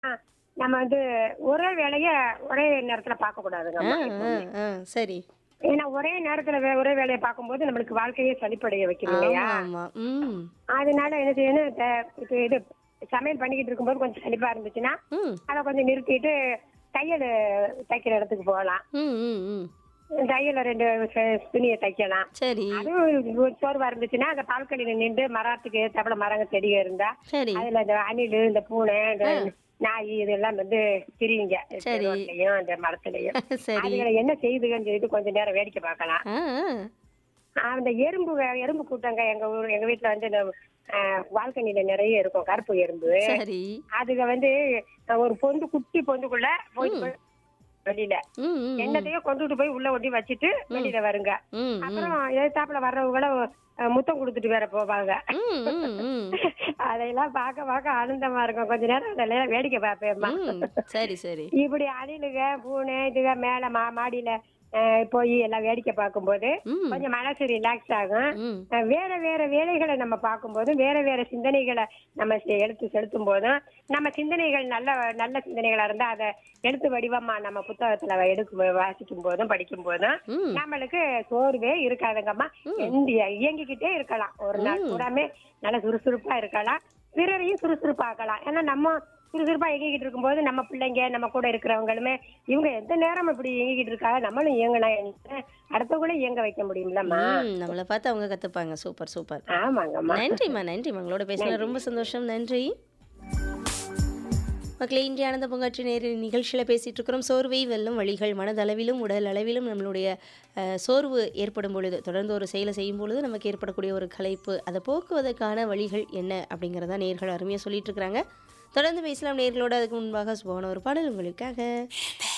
நம்ம வந்து ஒரே வேலைய ஒரே நேரத்துல பார்க்க கூடாதுங்க ஆ, ஆ, ஆ, சரி ஏன்னா ஒரே நேரத்துல வே- ஒரே வேலையை பார்க்கும்போது நம்மளுக்கு வாழ்க்கையே சளிப்படைய வைக்கும் இல்லையா ஆமா ஆமா ம் அதனால என்ன செய்யணும் த- இது இது சமையல் பண்ணிக்கிட்டு இருக்கும்போது கொஞ்சம் சளிப்பா இருந்துச்சுன்னா ம் அதை கொஞ்சம் நிறுத்திட்டு தையல் தைக்கிற இடத்துக்கு போகலாம் ம் ம் ம் தையல ரெண்டு ச- துணியை தைக்கலாம் சரி அதுவும் சோர்வா இருந்துச்சுன்னா அந்த பால்கனியில நின்று மரத்துக்கு தவள மரங்க செடிக இருந்தா சரி அதுல இந்த அணில் இந்த பூனை இந்த நாய் இதெல்லாம் வந்து திரியுங்க சரி. ரோட்லயும் அந்த மரத்துலயும் சரி அதுகளை என்ன செய்யுதுன்னு சொல்லிட்டு கொஞ்ச நேரம் வேடிக்கை பார்க்கலாம் ஆ ஆ. அந்த எறும்பு வே- எறும்பு கூட்டங்க எங்க ஊர் எங்க வீட்டுல வந்து இந்த பால்கனியில நிறைய இருக்கும் கருப்பு எறும்பு சரி அதுக வந்து ஒரு பொந்து குட்டி பொந்துக்குள்ள போய் வெளியில ம் ம் என்னத்தையும் கொண்டுட்டு போய் உள்ள ஒட்டி வச்சுட்டு வெளியில வருங்க ம் ம் அப்புறம் எதிர்த்தாப்புல வர்றவங்கள அஹ், முத்தம் கொடுத்துட்டு வேற போவாங்க ம் ம் ம் அதையெல்லாம் பார்க்க பார்க்க ஆனந்தமா இருக்கும் கொஞ்ச நேரம் அதெல்லாம் வேடிக்கை பார்ப்பேம்மா ம் சரி சரி இப்படி அணிலுக பூனை இதுக மேல மா மாடியில அஹ், போய் எல்லாம் வேடிக்கை பார்க்கும்போது ம் கொஞ்சம் மனசு ரிலாக்ஸ் ஆகும் ம் அஹ், வேற வேற வேலைகளை நம்ம பார்க்கும்போதும் வேற வேற சிந்தனைகளை நம்ம செ- எடுத்து செலுத்தும் போதும் நம்ம சிந்தனைகள் நல்ல நல்ல சிந்தனைகளா இருந்தா அதை எழுத்து வடிவமா நம்ம புத்தகத்துல எடுக்கும் வாசிக்கும் போதும் படிக்கும் போதும் ம் நம்மளுக்கு சோர்வே இருக்காதுங்கம்மா எந்த இயங்கிக்கிட்டே இருக்கலாம் ஒரு நாள் பூராமே நல்ல சுறுசுறுப்பா இருக்கலாம் பிறரையும் சுறுசுறுப்பாக்கலாம் ஏன்னா நம்ம சுறுசுறுப்பா இயங்கிக்கிட்டு இருக்கும்போது நம்ம பிள்ளைங்க நம்ம கூட இருக்கிறவங்களுமே இவங்க எந்த நேரம் இப்படி இயங்கிக்கிட்டு இருக்காங்க நம்மளும் இயங்கினா அடுத்தவங்களும் இயங்க வைக்க முடியும்லம்மா ம் நம்மளை பார்த்து அவங்க கத்துப்பாங்க சூப்பர் சூப்பர் ஆமாங்கம்மா நன்றிம்மா நன்றிம்மா உங்களோட பேசின ரொம்ப சந்தோஷம் நன்றி மக்களே இன்றைய ஆனந்த பூங்காற்றி நேர நிகழ்ச்சியில் பேசிகிட்டு இருக்கிறோம் சோர்வை வெல்லும் வழிகள் மனதளவிலும் உடல் அளவிலும் நம்மளுடைய அஹ், சோர்வு ஏற்படும் பொழுது தொடர்ந்து ஒரு செயலை செய்யும் பொழுது நமக்கு ஏற்படக்கூடிய ஒரு களைப்பு அதை போக்குவதற்கான வழிகள் என்ன அப்படிங்கிறத நேர்கள் அருமையாக சொல்லிட்டு இருக்கிறாங்க தொடர்ந்து பேசலாம் நேர்களோட அதுக்கு முன்பாக சுபமான ஒரு பாடல் உங்களுக்காக